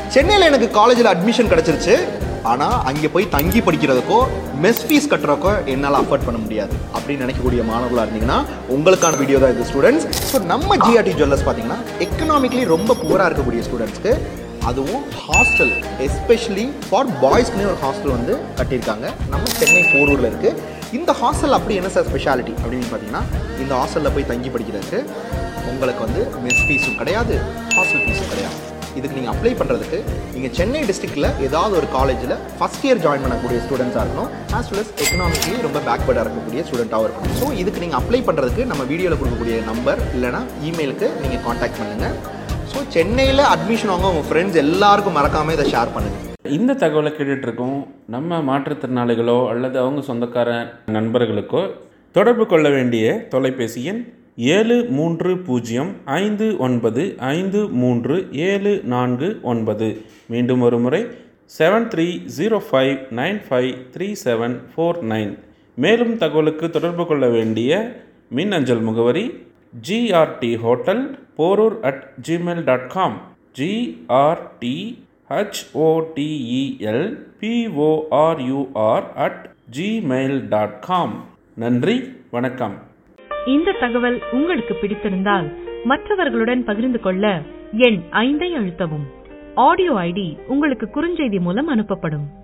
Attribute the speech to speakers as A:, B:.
A: சென்னையில் எனக்கு காலேஜில் அட்மிஷன் கிடச்சிருச்சு ஆனால் அங்கே போய் தங்கி படிக்கிறதுக்கோ மெஸ் ஃபீஸ் கட்டுறக்கோ என்னால் அஃபோர்ட் பண்ண முடியாது அப்படின்னு நினைக்கக்கூடிய மாணவர்களாக இருந்தீங்கன்னா உங்களுக்கான வீடியோ தான் இது ஸ்டூடெண்ட்ஸ் ஸோ நம்ம ஜிஆர்டி ஜுவல்லர்ஸ் பார்த்தீங்கன்னா எக்கனாமிக்கலி ரொம்ப புவராக இருக்கக்கூடிய ஸ்டூடெண்ட்ஸ்க்கு அதுவும் ஹாஸ்டல் எஸ்பெஷலி ஃபார் பாய்ஸ்க்குனே ஒரு ஹாஸ்டல் வந்து கட்டியிருக்காங்க நம்ம சென்னை போரூரில் இருக்குது இந்த ஹாஸ்டல் அப்படி என்ன சார் ஸ்பெஷாலிட்டி அப்படின்னு பார்த்தீங்கன்னா இந்த ஹாஸ்டலில் போய் தங்கி படிக்கிறதுக்கு உங்களுக்கு வந்து மெஸ் ஃபீஸும் கிடையாது ஹாஸ்டல் ஃபீஸும் கிடையாது இதுக்கு நீங்கள் அப்ளை பண்ணுறதுக்கு நீங்கள் சென்னை டிஸ்ட்ரிக்டில் ஏதாவது ஒரு காலேஜில் ஃபஸ்ட் இயர் ஜாயின் பண்ணக்கூடிய ஸ்டூடெண்ட்ஸாக இருக்கணும் ஆஸ் வெல் அஸ் எக்கனாமிக்கலி ரொம்ப பேக்வேர்டாக இருக்கக்கூடிய ஸ்டூடெண்ட்டாகவும் இருக்கணும் ஸோ இதுக்கு நீங்கள் அப்ளை பண்ணுறதுக்கு நம்ம வீடியோவில் கொடுக்கக்கூடிய நம்பர் இல்லைனா இமெயிலுக்கு நீங்கள் காண்டாக்ட் பண்ணுங்கள் ஸோ சென்னையில் அட்மிஷன் வாங்க உங்கள் ஃப்ரெண்ட்ஸ் எல்லாருக்கும் மறக்காமல் இதை ஷேர் பண்ணுங்கள்
B: இந்த தகவலை கேட்டுட்ருக்கோம் நம்ம மாற்றுத்திறனாளிகளோ அல்லது அவங்க சொந்தக்கார நண்பர்களுக்கோ தொடர்பு கொள்ள வேண்டிய தொலைபேசி எண் ஏழு மூன்று பூஜ்ஜியம் ஐந்து ஒன்பது ஐந்து மூன்று ஏழு நான்கு ஒன்பது மீண்டும் ஒரு முறை seven three zero five nine five three seven four nine மேலும் தகவலுக்கு தொடர்பு கொள்ள வேண்டிய மின்னஞ்சல் முகவரி GRT hotel Porur at Gmail dot com GRT H O T E L P O R U R at Gmail dot com நன்றி வணக்கம்
C: இந்த தகவல் உங்களுக்கு பிடித்திருந்தால் மற்றவர்களுடன் பகிர்ந்து கொள்ள எண் ஐந்தை அழுத்தவும் ஆடியோ ஐடி உங்களுக்கு குறுஞ்செய்தி மூலம் அனுப்பப்படும்